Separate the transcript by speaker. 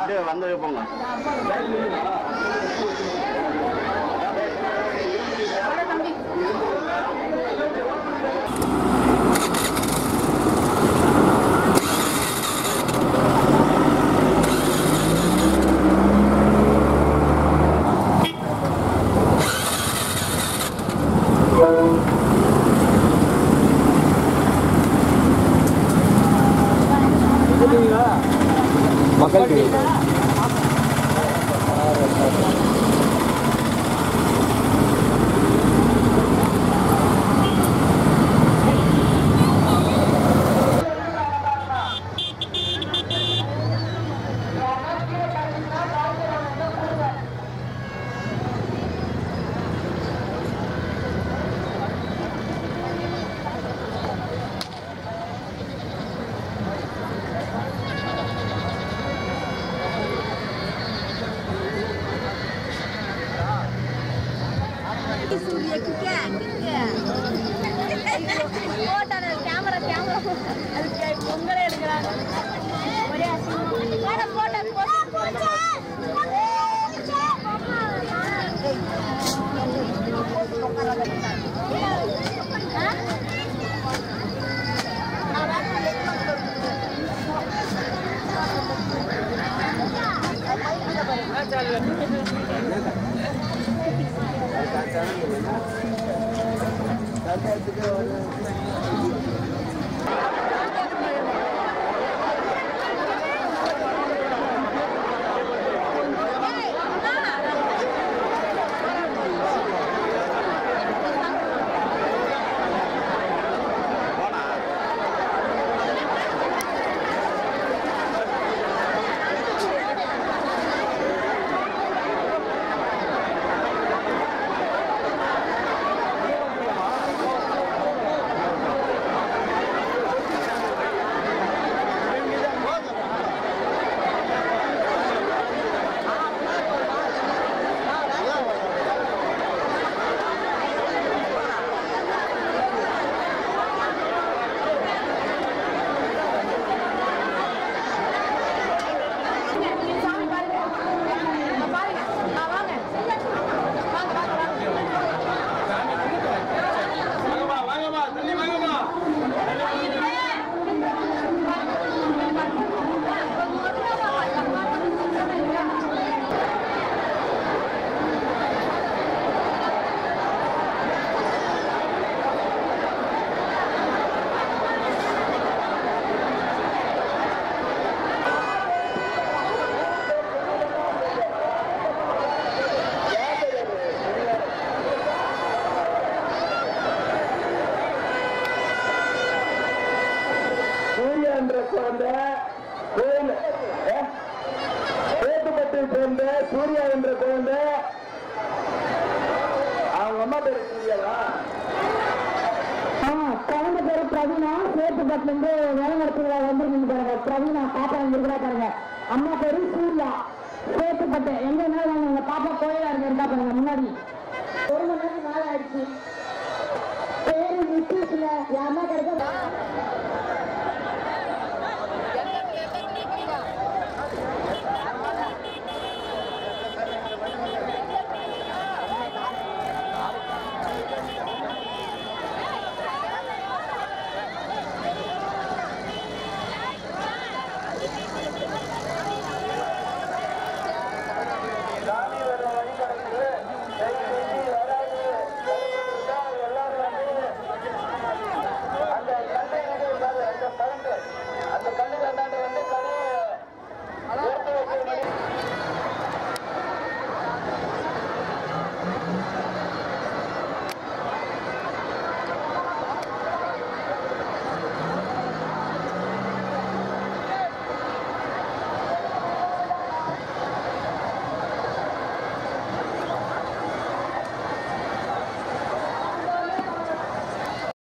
Speaker 1: அப்படியே வந்து போங்க
Speaker 2: மக்கள் டிவி
Speaker 3: சூரிய கிக்க போட்டான கேமரா கேமரா அதுக்கு பொங்கலே எடுக்கிறாங்க ஒரே அசிங்கம் போட்டா சாமி பாருங்க அங்க பாருங்க ஆ, வாங்க வாங்க வாங்க வாங்க
Speaker 4: சூர்யா என்ற குழந்தை கோயில் சேத்துப்பட்டை சேர்ந்த சூர்யா என்ற குழந்தை அவங்க அம்மா பேரு சூர்யாவா
Speaker 5: குழந்தை பேரு பிரவீனா சேத்துப்பட்டுல இருந்து வேலைநடத்துல வந்துருக்கீங்க பாருங்க பிரவீனா பாப்பா வந்துருக்கா பாருங்க அம்மா பேரு சூர்யா சேத்துப்பட்டு எங்க என்ன உங்க பாப்பா கோயிலா இருக்க இருக்கா பாருங்க முன்னாடி ஒரு மணி நேரம் மேல ஆயிடுச்சு பேரு நிச்சயத்துல யாருன்னா கிடைக்க